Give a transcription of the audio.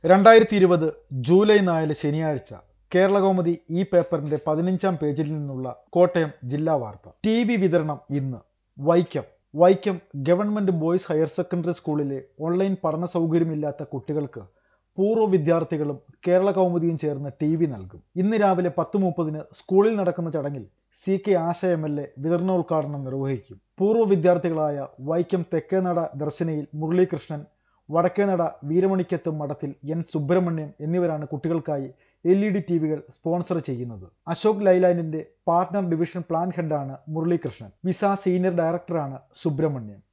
രണ്ടായിരത്തി ഇരുപത് ജൂലൈ നാല് ശനിയാഴ്ച കേരളകൗമുദി ഈ പേപ്പറിന്റെ പതിനഞ്ചാം പേജിൽ നിന്നുള്ള കോട്ടയം ജില്ലാ വാർത്ത ടി വി വിതരണം ഇന്ന് Vaikom Vaikom government boys higher secondary സ്കൂളിലെ ഓൺലൈൻ പഠന സൗകര്യമില്ലാത്ത കുട്ടികൾക്ക് പൂർവ്വ വിദ്യാർത്ഥികളും കേരള കൗമുദിയും ചേർന്ന് ടി വി നൽകും ഇന്ന് രാവിലെ പത്ത് മുപ്പതിന് സ്കൂളിൽ നടക്കുന്ന ചടങ്ങിൽ C K Asha M L A വിതരണോദ്ഘാടനം നിർവഹിക്കും പൂർവ്വ വിദ്യാർത്ഥികളായ വൈക്കം തെക്കേനട ദർശനയിൽ മുരളീകൃഷ്ണൻ വടക്കേനട വീരമണിക്കത്ത് മഠത്തിൽ എൻ സുബ്രഹ്മണ്യം എന്നിവരാണ് കുട്ടികൾക്കായി എൽ ഇ ഡി ടി വികൾ സ്പോൺസർ ചെയ്യുന്നത് അശോക് ലൈലാൻഡിന്റെ പാർട്ണർ ഡിവിഷൻ പ്ലാൻ ഹെഡാണ് മുരളീകൃഷ്ണൻ വിസ സീനിയർ ഡയറക്ടറാണ് സുബ്രഹ്മണ്യം